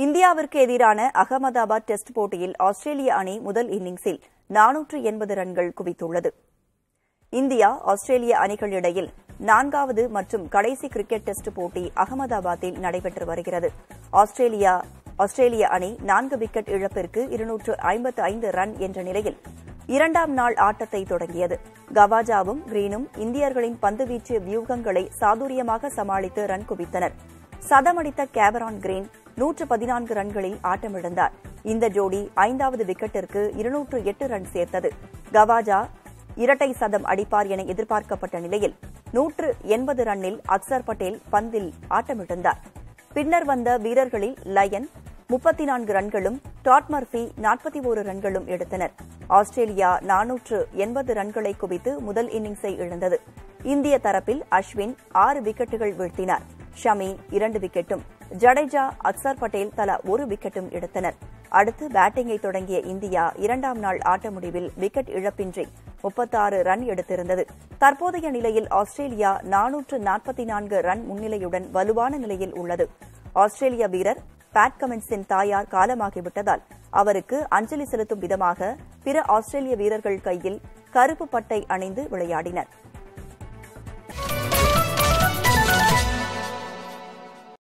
இந்தியாவிற்கு எதிரான அகமதாபாத் டெஸ்ட் போட்டியில் ஆஸ்திரேலிய அணி முதல் இன்னிங்ஸில் நானூற்று எண்பது ரன்கள் குவித்துள்ளது இந்தியா ஆஸ்திரேலிய அணிகள் இடையில் நான்காவது மற்றும் கடைசி கிரிக்கெட் டெஸ்ட் போட்டி அகமதாபாத்தில் நடைபெற்று வருகிறது ஆஸ்திரேலியா ஆஸ்திரேலிய அணி நான்கு விக்கெட் இழப்பிற்கு இருநூற்று ஐம்பத்து ஐந்து ரன் என்ற நிலையில் இரண்டாம் நாள் ஆட்டத்தை தொடங்கியது கவாஜாவும் கிரீனும் இந்தியர்களின் பந்துவீச்சு வியூகங்களை சாதுரியமாக சமாளித்து ரன் குவித்தனர் சதமடித்த கேபரான் கிரீன் நூற்று பதினான்கு ரன்களில் ஆட்டமிழந்தார் இந்த ஜோடி ஐந்தாவது விக்கெட்டிற்கு இருநூற்று எட்டு ரன் சேர்த்தது கவாஜா இரட்டை சதம் அடிப்பார் என எதிர்பார்க்கப்பட்ட நிலையில் நூற்று எண்பது ரன்னில் அக்சர் பட்டேல் பந்தில் ஆட்டமிழந்தார் பின்னர் வந்த வீரர்களில் லயன் முப்பத்தி நான்கு ரன்களும் டாட்மர்பி நாற்பத்தி ஒரு ரன்களும் எடுத்தனர் ஆஸ்திரேலியா நானூற்று எண்பது ரன்களை குவித்து முதல் இன்னிங்ஸை இழந்தது இந்திய தரப்பில் அஸ்வின் ஆறு விக்கெட்டுகள் வீழ்த்தினார் ஷமி இரண்டு விக்கெட்டும் ஜடேஜா அக்சர் பட்டேல் தலா ஒரு விக்கெட்டும் எடுத்தனர் அடுத்து பேட்டிங்கை தொடங்கிய இந்தியா இரண்டாம் நாள் ஆட்ட முடிவில் விக்கெட் இழப்பின்றி முப்பத்தாறு ரன் எடுத்திருந்தது தற்போதைய நிலையில் ஆஸ்திரேலியா நானூற்று நாற்பத்தி நான்கு ரன் முன்னிலையுடன் வலுவான நிலையில் உள்ளது ஆஸ்திரேலிய வீரர் பேட் கமின்ஸின் தாயார் காலமாகிவிட்டதால் அவருக்கு அஞ்சலி செலுத்தும் விதமாக பிற ஆஸ்திரேலிய வீரர்கள் கையில் கருப்பு பட்டை அணிந்து விளையாடினர்